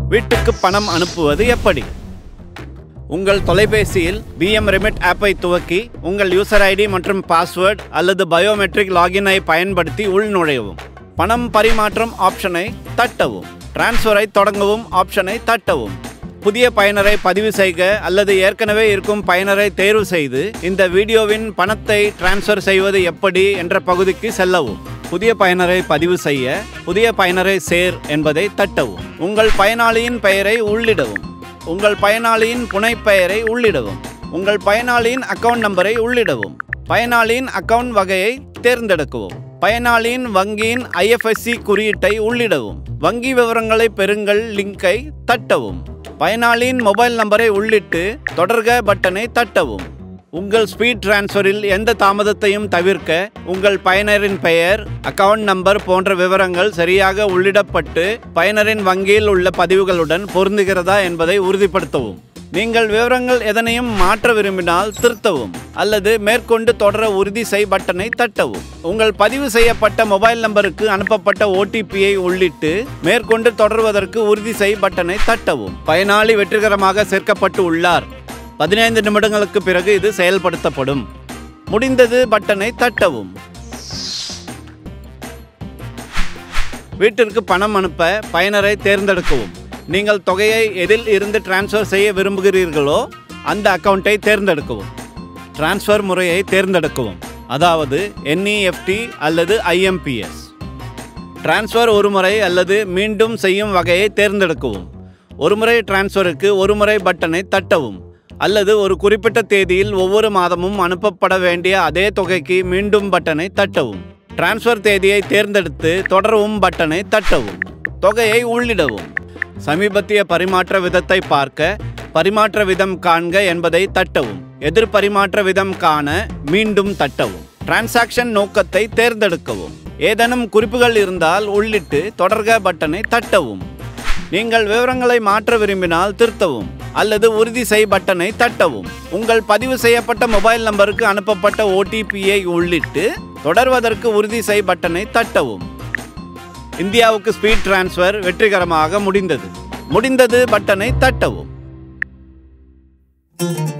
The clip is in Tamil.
வீட்டுக்கு பணம் அனுப்புவது எப்படி உங்கள் தொலைபேசியில் பிஎம் ரெமிட் ஆப்பை துவக்கி உங்கள் யூசர் ஐடி மற்றும் பாஸ்வேர்ட் அல்லது பயோமெட்ரிக் லாகினை பயன்படுத்தி உள்நுழையவும் பணம் பரிமாற்றம் ஆப்ஷனை தட்டவும் டிரான்ஸ்ஃபரை தொடங்கவும் ஆப்ஷனை தட்டவும் புதிய பயனரை பதிவு செய்க அல்லது ஏற்கனவே இருக்கும் பயனரை தேர்வு செய்து இந்த வீடியோவின் பணத்தை டிரான்ஸ்ஃபர் செய்வது எப்படி என்ற பகுதிக்கு செல்லவும் புதிய பயனரை பதிவு செய்ய புதிய பயனரை சேர் என்பதை தட்டவும் உங்கள் பயனாளியின் பெயரை உள்ளிடவும் உங்கள் பயனாளியின் புனைப்பெயரை உள்ளிடவும் உங்கள் பயனாளியின் அக்கவுண்ட் நம்பரை உள்ளிடவும் பயனாளியின் அக்கவுண்ட் வகையை தேர்ந்தெடுக்கவும் பயனாளியின் வங்கியின் ஐஎஃப்எஸ்சி குறியீட்டை உள்ளிடவும் வங்கி விவரங்களை பெறுங்கள் லிங்கை தட்டவும் பயனாளியின் மொபைல் நம்பரை உள்ளிட்டு தொடர்க பட்டனை தட்டவும் உங்கள் ஸ்பீட் டிரான்ஸ்ஃபரில் எந்த தாமதத்தையும் தவிர்க்க உங்கள் பயனரின் பெயர் அக்கவுண்ட் நம்பர் போன்ற விவரங்கள் சரியாக உள்ளிடப்பட்டு பயனரின் வங்கியில் உள்ள பதிவுகளுடன் பொருந்துகிறதா என்பதை உறுதிப்படுத்தவும் நீங்கள் விவரங்கள் எதனையும் மாற்ற விரும்பினால் திருத்தவும் அல்லது மேற்கொண்டு தொடர உறுதி செய் பட்டனை தட்டவும் உங்கள் பதிவு செய்யப்பட்ட மொபைல் நம்பருக்கு அனுப்பப்பட்ட ஓடிபியை உள்ளிட்டு மேற்கொண்டு தொடர்வதற்கு உறுதி செய் பட்டனை தட்டவும் பயனாளி வெற்றிகரமாக சேர்க்கப்பட்டு உள்ளார் பதினைந்து நிமிடங்களுக்கு பிறகு இது செயல்படுத்தப்படும் முடிந்தது பட்டனை தட்டவும் வீட்டிற்கு பணம் அனுப்ப பயனரை தேர்ந்தெடுக்கவும் நீங்கள் தொகையை எதில் இருந்து டிரான்ஸ்ஃபர் செய்ய விரும்புகிறீர்களோ அந்த அக்கவுண்ட்டை தேர்ந்தெடுக்கவும் டிரான்ஸ்ஃபர் முறையை தேர்ந்தெடுக்கவும் அதாவது என்இஎஃப்டி அல்லது ஐஎம்பிஎஸ் டிரான்ஸ்ஃபர் ஒரு முறை அல்லது மீண்டும் செய்யும் வகையை தேர்ந்தெடுக்கவும் ஒருமுறை டிரான்ஸ்ஃபருக்கு ஒருமுறை பட்டனை தட்டவும் அல்லது ஒரு குறிப்பிட்ட தேதியில் ஒவ்வொரு மாதமும் அனுப்பப்பட வேண்டிய அதே தொகைக்கு மீண்டும் பட்டனை தட்டவும் டிரான்ஸ்ஃபர் தேதியை தேர்ந்தெடுத்து தொடரவும் பட்டனை தட்டவும் தொகையை உள்ளிடவும் சமீபத்திய பரிமாற்ற விதத்தை பார்க்க பரிமாற்ற விதம் காண்க என்பதை தட்டவும் எதிர் பரிமாற்ற விதம் காண மீண்டும் தட்டவும் டிரான்சாக்ஷன் நோக்கத்தை தேர்ந்தெடுக்கவும் ஏதேனும் குறிப்புகள் இருந்தால் உள்ளிட்டு தொடர்க பட்டனை தட்டவும் நீங்கள் விவரங்களை மாற்ற விரும்பினால் திருத்தவும் அல்லது உறுதி செய் பட்டனை தட்டவும் உங்கள் பதிவு செய்யப்பட்ட மொபைல் நம்பருக்கு அனுப்பப்பட்ட ஓடிபியை உள்ளிட்டு தொடர்வதற்கு உறுதி செய் பட்டனை தட்டவும் இந்தியாவுக்கு ஸ்பீட் டிரான்ஸ்ஃபர் வெற்றிகரமாக முடிந்தது முடிந்தது பட்டனை தட்டவும்